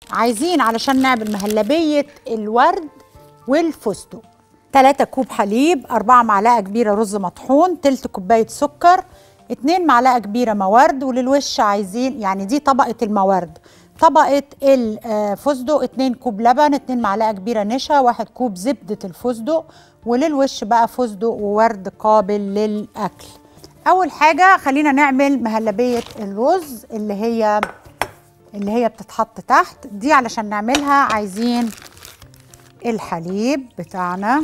عايزين علشان نعمل مهلبية الورد والفستق 3 كوب حليب 4 معلقة كبيرة رز مطحون تلت كوباية سكر 2 معلقة كبيرة موارد وللوش عايزين يعني دي طبقة الموارد طبقة الفستق 2 كوب لبن 2 معلقة كبيرة نشا 1 كوب زبدة الفستق وللوش بقى فستق وورد قابل للأكل أول حاجة خلينا نعمل مهلبية الرز اللي هي اللي هي بتتحط تحت دي علشان نعملها عايزين الحليب بتاعنا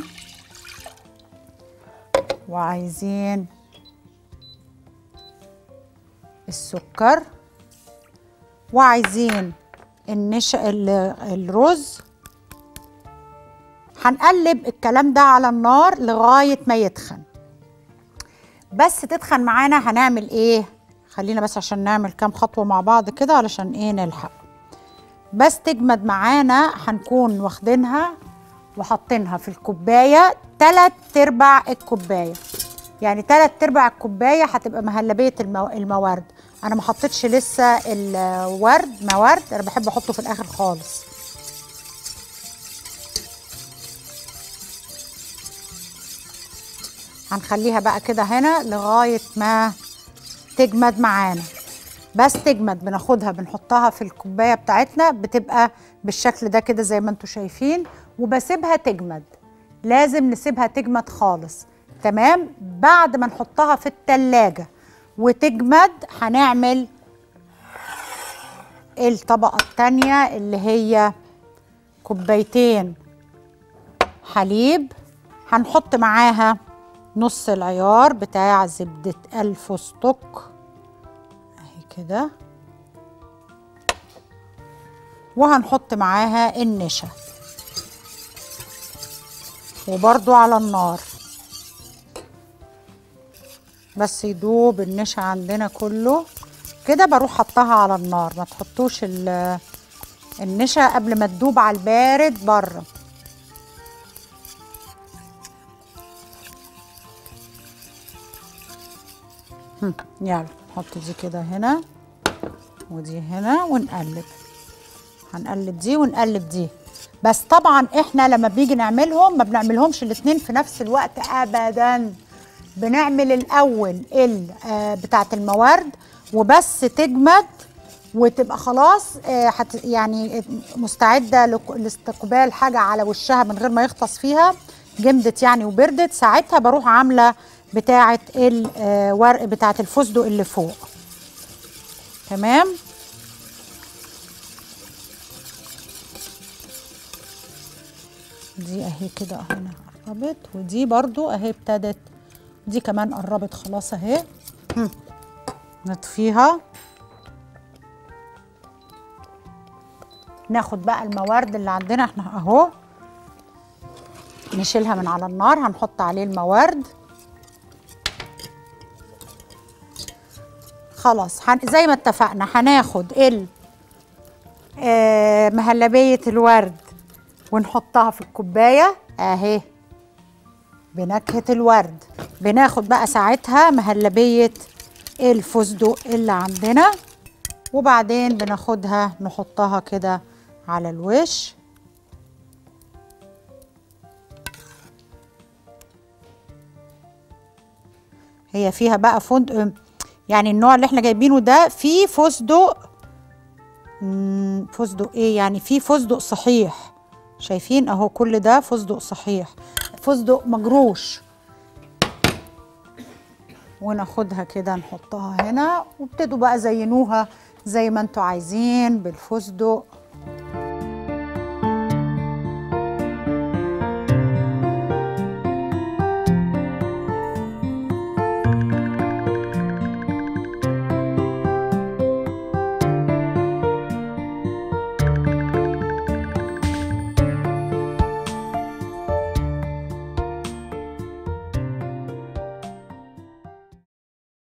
وعايزين السكر وعايزين النش الرز هنقلب الكلام ده على النار لغايه ما يتخن بس تتخن معانا هنعمل ايه خلينا بس عشان نعمل كام خطوه مع بعض كده علشان ايه نلحق بس تجمد معانا هنكون واخدينها وحاطينها في الكوبايه تلات ارباع الكوبايه يعني تلات ارباع الكوبايه هتبقى مهلبيه المو... الموارد انا ما حطيتش لسه الورد موارد انا بحب احطه في الاخر خالص هنخليها بقى كده هنا لغايه ما تجمد معانا بس تجمد بناخدها بنحطها في الكوبايه بتاعتنا بتبقى بالشكل ده كده زي ما انتم شايفين وبسيبها تجمد لازم نسيبها تجمد خالص تمام بعد ما نحطها في التلاجة وتجمد هنعمل الطبقة التانية اللي هي كوبايتين حليب هنحط معاها نص العيار بتاع زبدة الفستق اهي كده وهنحط معاها النشا وبرضو على النار بس يدوب النشا عندنا كله كده بروح حطها على النار ما تحطوش النشا قبل ما تدوب على البارد بره يلا نحط دي كده هنا ودي هنا ونقلب هنقلب دي ونقلب دي بس طبعا احنا لما بنيجي نعملهم ما بنعملهمش الاتنين في نفس الوقت ابدا بنعمل الاول ال آه بتاعه الموارد وبس تجمد وتبقى خلاص آه حت يعني مستعده لاستقبال حاجه على وشها من غير ما يغطس فيها جمدت يعني وبردت ساعتها بروح عامله بتاعه الورق بتاعه الفستق اللي فوق تمام دي اهي كده هنا قربت ودي برضو اهي ابتدت دي كمان قربت خلاص اهي نطفيها ناخد بقى الموارد اللي عندنا احنا اهو نشيلها من على النار هنحط عليه الموارد خلاص هن... زي ما اتفقنا هناخد ال آه مهلبية الورد ونحطها في الكوباية اهي بنكهة الورد بناخد بقى ساعتها مهلبية الفستق اللي عندنا وبعدين بناخدها نحطها كده على الوش هي فيها بقى فندق يعني النوع اللي احنا جايبينه ده فيه فستق فستق ايه يعني فيه فستق صحيح شايفين اهو كل ده فستق صحيح فستق مجروش وناخدها كده نحطها هنا وابتدوا بقى زينوها زي ما انتوا عايزين بالفستق